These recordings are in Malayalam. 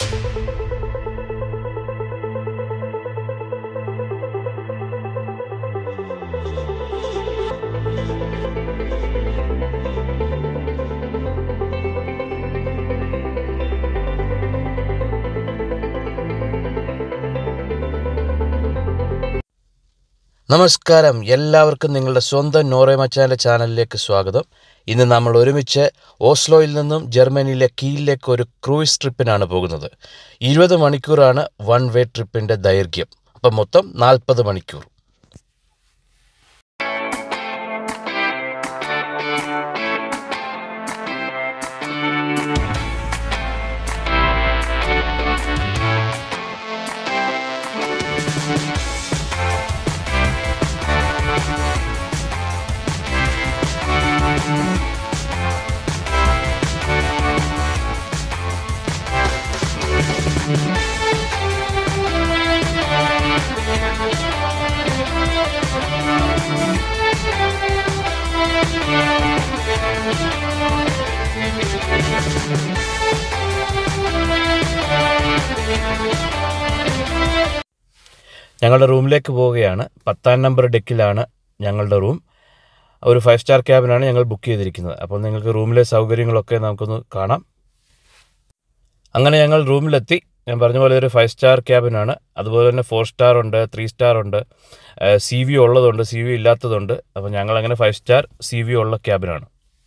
നമസ്കാരം എല്ലാവർക്കും നിങ്ങളുടെ സ്വന്തം നോറേമച്ചാൻ്റെ ചാനലിലേക്ക് സ്വാഗതം ഇന്ന് നമ്മൾ ഒരുമിച്ച് ഓസ്ലോയിൽ നിന്നും ജർമ്മനിയിലെ കീലിലേക്ക് ഒരു ക്രൂയിസ് ട്രിപ്പിനാണ് പോകുന്നത് ഇരുപത് മണിക്കൂറാണ് വൺ വേ ട്രിപ്പിൻ്റെ ദൈർഘ്യം അപ്പം മൊത്തം നാൽപ്പത് മണിക്കൂർ ഞങ്ങളുടെ റൂമിലേക്ക് പോവുകയാണ് പത്താം നമ്പർ ഡെക്കിലാണ് ഞങ്ങളുടെ റൂം ഒരു ഫൈവ് സ്റ്റാർ ക്യാബിനാണ് ഞങ്ങൾ ബുക്ക് ചെയ്തിരിക്കുന്നത് അപ്പോൾ നിങ്ങൾക്ക് റൂമിലെ സൗകര്യങ്ങളൊക്കെ നമുക്കൊന്ന് കാണാം അങ്ങനെ ഞങ്ങൾ റൂമിലെത്തി ഞാൻ പറഞ്ഞ പോലെ ഒരു ഫൈവ് സ്റ്റാർ ക്യാബിനാണ് അതുപോലെ തന്നെ ഫോർ സ്റ്റാർ ഉണ്ട് ത്രീ സ്റ്റാർ ഉണ്ട് സി വി ഉള്ളതുണ്ട് സി വി ഇല്ലാത്തതുണ്ട് അപ്പോൾ ഞങ്ങൾ അങ്ങനെ ഫൈവ് സ്റ്റാർ സി വി ഉള്ള ക്യാബിനാണ്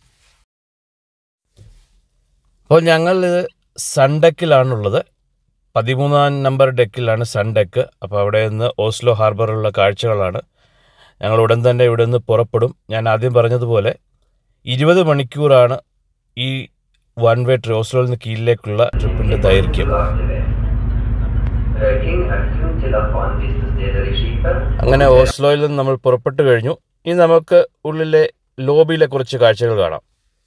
അപ്പോൾ ഞങ്ങൾ ഇത് സൺഡെക്കിലാണുള്ളത് പതിമൂന്നാം നമ്പർ ഡെക്കിലാണ് സൺ ഡെക്ക് അപ്പോൾ അവിടെ നിന്ന് ഓസ്ലോ ഹാർബറിലുള്ള കാഴ്ചകളാണ് ഞങ്ങൾ ഉടൻ തന്നെ ഇവിടെ നിന്ന് പുറപ്പെടും ഞാൻ ആദ്യം പറഞ്ഞതുപോലെ ഇരുപത് മണിക്കൂറാണ് ഈ വൺ വേ ട്രി ഓസ്ലോയിൽ നിന്ന് കീഴിലേക്കുള്ള ട്രിപ്പിൻ്റെ ദൈർഘ്യം Röking är kul till att få en vistelsesteder i skipet. അങ്ങനെ ഓസ്ലോയിൽ നിന്ന് നമ്മൾ പുറപ്പെട്ടു കഴിഞ്ഞു ഇനി നമുക്ക് ഉള്ളിലെ ലോബിയിലെ കുറച്ച് കാഴ്ചകൾ കാണാം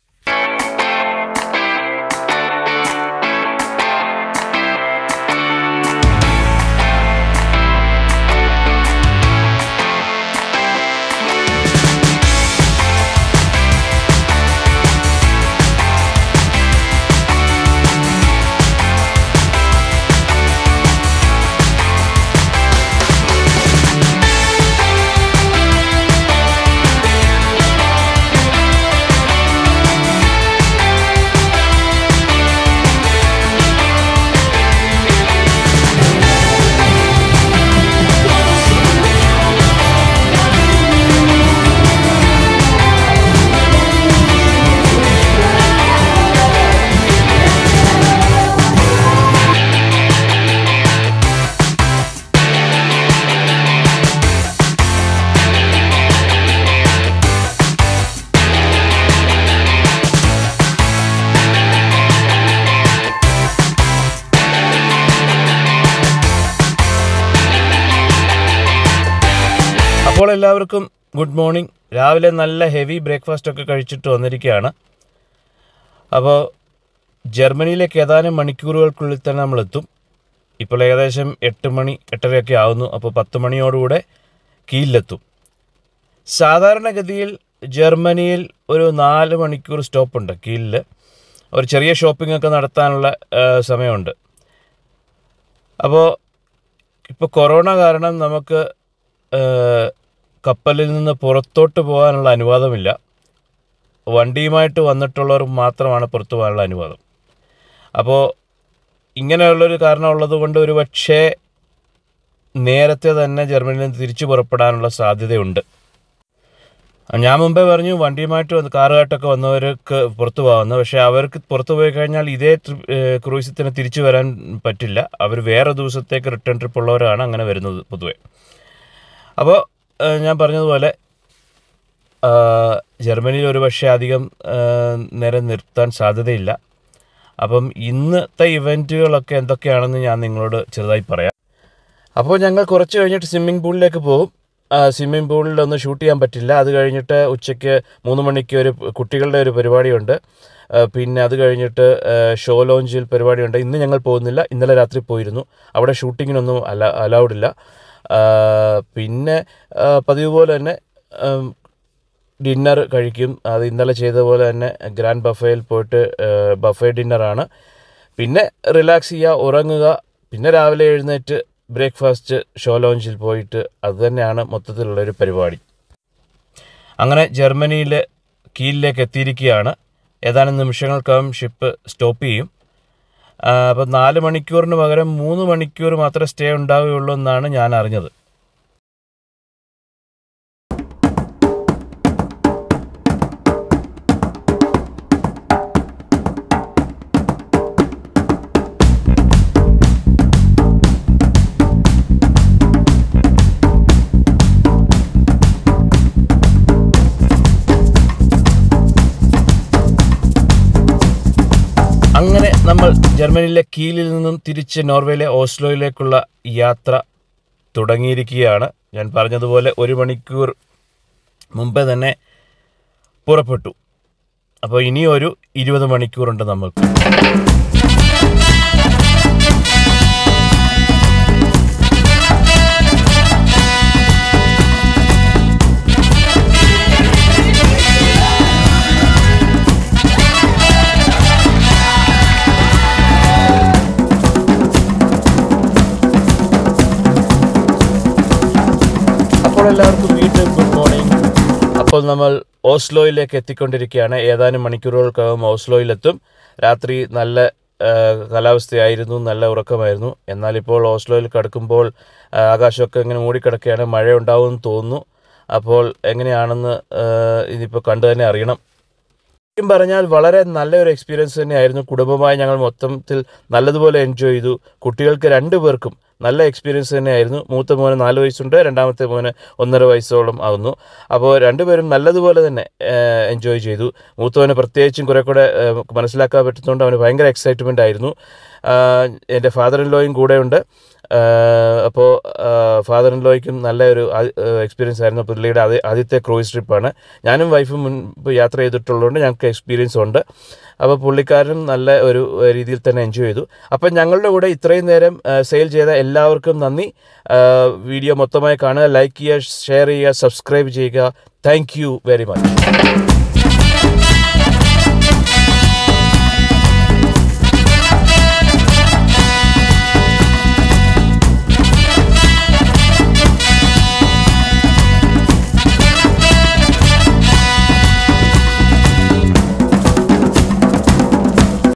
അപ്പോൾ എല്ലാവർക്കും ഗുഡ് മോർണിംഗ് രാവിലെ നല്ല ഹെവി ബ്രേക്ക്ഫാസ്റ്റ് ഒക്കെ കഴിച്ചിട്ട് വന്നിരിക്കുകയാണ് അപ്പോൾ ജർമ്മനിയിലേക്ക് ഏതാനും മണിക്കൂറുകൾക്കുള്ളിൽ തന്നെ നമ്മൾ എത്തും ഇപ്പോൾ ഏകദേശം എട്ട് മണി എട്ടരയൊക്കെ ആവുന്നു അപ്പോൾ പത്ത് മണിയോടുകൂടെ കീഴിലെത്തും സാധാരണഗതിയിൽ ജർമ്മനിയിൽ ഒരു നാല് മണിക്കൂർ സ്റ്റോപ്പുണ്ട് കീഴിൽ ഒരു ചെറിയ ഷോപ്പിംഗ് ഒക്കെ നടത്താനുള്ള ആ, സമയമുണ്ട് അപ്പോൾ ഇപ്പോൾ കൊറോണ കാരണം നമുക്ക് ഏഹ്, കപ്പലിൽ നിന്ന് പുറത്തോട്ട് പോകാനുള്ള അനുവാദമില്ല വണ്ടിയുമായിട്ട് വന്നിട്ടുള്ളവർ മാത്രമാണ് പുറത്തു പോകാനുള്ള അനുവാദം അപ്പോൾ ഇങ്ങനെയുള്ളൊരു കാരണം ഉള്ളത് കൊണ്ട് ഒരു പക്ഷേ നേരത്തെ തന്നെ ജർമ്മനിയിൽ നിന്ന് തിരിച്ചു പുറപ്പെടാനുള്ള സാധ്യതയുണ്ട് ഞാൻ മുമ്പേ പറഞ്ഞു വണ്ടിയുമായിട്ട് വന്ന് കാറുമായിട്ടൊക്കെ വന്നവർക്ക് പുറത്തു പോകാമെന്ന് പക്ഷേ അവർക്ക് പുറത്തു പോയി കഴിഞ്ഞാൽ ഇതേ ട്രിപ്പ് ഏഹ്, ക്രൂയിസിൽ തന്നെ തിരിച്ചു വരാൻ പറ്റില്ല അവർ വേറെ ദിവസത്തേക്ക് റിട്ടേൺ ട്രിപ്പ് ഉള്ളവരാണ് അങ്ങനെ വരുന്നത് പൊതുവെ അപ്പോൾ ഏഹ്, ഞാൻ പറഞ്ഞതുപോലെ ആഹ്, ജർമ്മനിയിൽ ഒരു പക്ഷേ അധികം ആഹ്, നേരം നിർത്താൻ സാധ്യതയില്ല അപ്പം ഇന്നത്തെ ഇവൻറ്റുകളൊക്കെ എന്തൊക്കെയാണെന്ന് ഞാൻ നിങ്ങളോട് ചെറുതായി പറയാം അപ്പോൾ ഞങ്ങൾ കുറച്ച് കഴിഞ്ഞിട്ട് സ്വിമ്മിംഗ് പൂളിലേക്ക് പോകും സ്വിമ്മിംഗ് പൂളിലൊന്നും ഷൂട്ട് ചെയ്യാൻ പറ്റില്ല അത് കഴിഞ്ഞിട്ട് ഉച്ചയ്ക്ക് മൂന്ന് മണിക്ക് ഒരു കുട്ടികളുടെ ഒരു പരിപാടിയുണ്ട് ആ, പിന്നെ അത് കഴിഞ്ഞിട്ട് ആ, ഷോ ലോഞ്ചിൽ പരിപാടിയുണ്ട് ഇന്ന് ഞങ്ങൾ പോകുന്നില്ല ഇന്നലെ രാത്രി പോയിരുന്നു അവിടെ ഷൂട്ടിങ്ങിനൊന്നും അല അലൗഡില്ല ആ, പിന്നെ ആ, പതിവ് പോലെ തന്നെ ആം, ഡിന്നർ കഴിക്കും അത് ഇന്നലെ ചെയ്ത പോലെ തന്നെ ഗ്രാൻഡ് ബഫയിൽ പോയിട്ട് ബഫേ ഡിന്നറാണ് പിന്നെ റിലാക്സ് ചെയ്യുക ഉറങ്ങുക പിന്നെ രാവിലെ എഴുന്നേറ്റ് ബ്രേക്ക്ഫാസ്റ്റ് ഷോ ലോഞ്ചിൽ പോയിട്ട് അത് തന്നെയാണ് മൊത്തത്തിലുള്ളൊരു പരിപാടി അങ്ങനെ ജർമ്മനിയിൽ കീലിലേക്ക് എത്തിയിരിക്കുകയാണ് ഏതാനും നിമിഷങ്ങൾക്കകം ഷിപ്പ് സ്റ്റോപ്പ് ചെയ്യും അപ്പോൾ നാല് മണിക്കൂറിന് പകരം മൂന്ന് മണിക്കൂർ മാത്രമേ സ്റ്റേ ഉണ്ടാവുകയുള്ളൂ എന്നാണ് ഞാൻ അറിഞ്ഞത് അങ്ങനെ നമ്മൾ ജർമ്മനിയിലെ കീലിൽ നിന്നും തിരിച്ച് നോർവേയിലെ ഓസ്ലോയിലേക്കുള്ള യാത്ര തുടങ്ങിയിരിക്കുകയാണ് ഞാൻ പറഞ്ഞതുപോലെ ഒരു മണിക്കൂർ മുമ്പേ തന്നെ പുറപ്പെട്ടു അപ്പോൾ ഇനി ഒരു ഇരുപത് മണിക്കൂറുണ്ട് നമ്മൾക്ക് അപ്പോൾ എല്ലാവർക്കും വീണ്ടും ഗുഡ് മോർണിംഗ് അപ്പോൾ നമ്മൾ ഓസ്ലോയിലേക്ക് എത്തിക്കൊണ്ടിരിക്കുകയാണ് ഏതാനും മണിക്കൂറുകൾക്കകം ഓസ്ലോയിലെത്തും രാത്രി നല്ല ആ, കാലാവസ്ഥയായിരുന്നു നല്ല ഉറക്കമായിരുന്നു എന്നാൽ ഇപ്പോൾ ഓസ്ലോയിൽ കിടക്കുമ്പോൾ ആ, ആകാശമൊക്കെ ഇങ്ങനെ മൂടിക്കിടക്കുകയാണ് മഴ ഉണ്ടാവുമെന്ന് തോന്നുന്നു അപ്പോൾ എങ്ങനെയാണെന്ന് ആ, ഇനിയിപ്പോൾ കണ്ടു തന്നെ അറിയണം ശരിക്കും പറഞ്ഞാൽ വളരെ നല്ലൊരു എക്സ്പീരിയൻസ് തന്നെയായിരുന്നു കുടുംബമായി ഞങ്ങൾ മൊത്തത്തിൽ നല്ലതുപോലെ എൻജോയ് ചെയ്തു കുട്ടികൾക്ക് രണ്ടു പേർക്കും നല്ല എക്സ്പീരിയൻസ് തന്നെയായിരുന്നു മൂത്ത മോന് നാല് വയസ്സുണ്ട് രണ്ടാമത്തെ മോന് ഒന്നര വയസ്സോളം ആകുന്നു അപ്പോൾ രണ്ടുപേരും നല്ലതുപോലെ തന്നെ എൻജോയ് ചെയ്തു മൂത്തവന് പ്രത്യേകിച്ചും കുറെ കൂടെ ഏഹ്, മനസ്സിലാക്കാൻ പറ്റുന്നതുകൊണ്ട് അവന് ഭയങ്കര എക്സൈറ്റ്മെൻ്റ് ആയിരുന്നു ആഹ്, എൻ്റെ ഫാദർ ഇൻ ലോയും കൂടെയുണ്ട് അപ്പോൾ ഫാദർ ഇൻ ലോയ്ക്കും നല്ല ഒരു എക്സ്പീരിയൻസ് ആയിരുന്നു പുള്ളിയുടെ ആദ്യ ആദ്യത്തെ ക്രൂയിസ് ട്രിപ്പാണ് ഞാനും വൈഫും മുൻപ് യാത്ര ചെയ്തിട്ടുള്ളതുകൊണ്ട് ഞങ്ങൾക്ക് എക്സ്പീരിയൻസ് ഉണ്ട് അപ്പോൾ പുള്ളിക്കാരനും നല്ല ഒരു ഏഹ്, രീതിയിൽ തന്നെ എൻജോയ് ചെയ്തു അപ്പം ഞങ്ങളുടെ കൂടെ ഇത്രയും നേരം സെയിൽ ചെയ്ത എല്ലാവർക്കും നന്ദി ഏഹ്, വീഡിയോ മൊത്തമായി കാണുക ലൈക്ക് ചെയ്യുക ഷെയർ ചെയ്യുക സബ്സ്ക്രൈബ് ചെയ്യുക താങ്ക് യു വെരി മച്ച്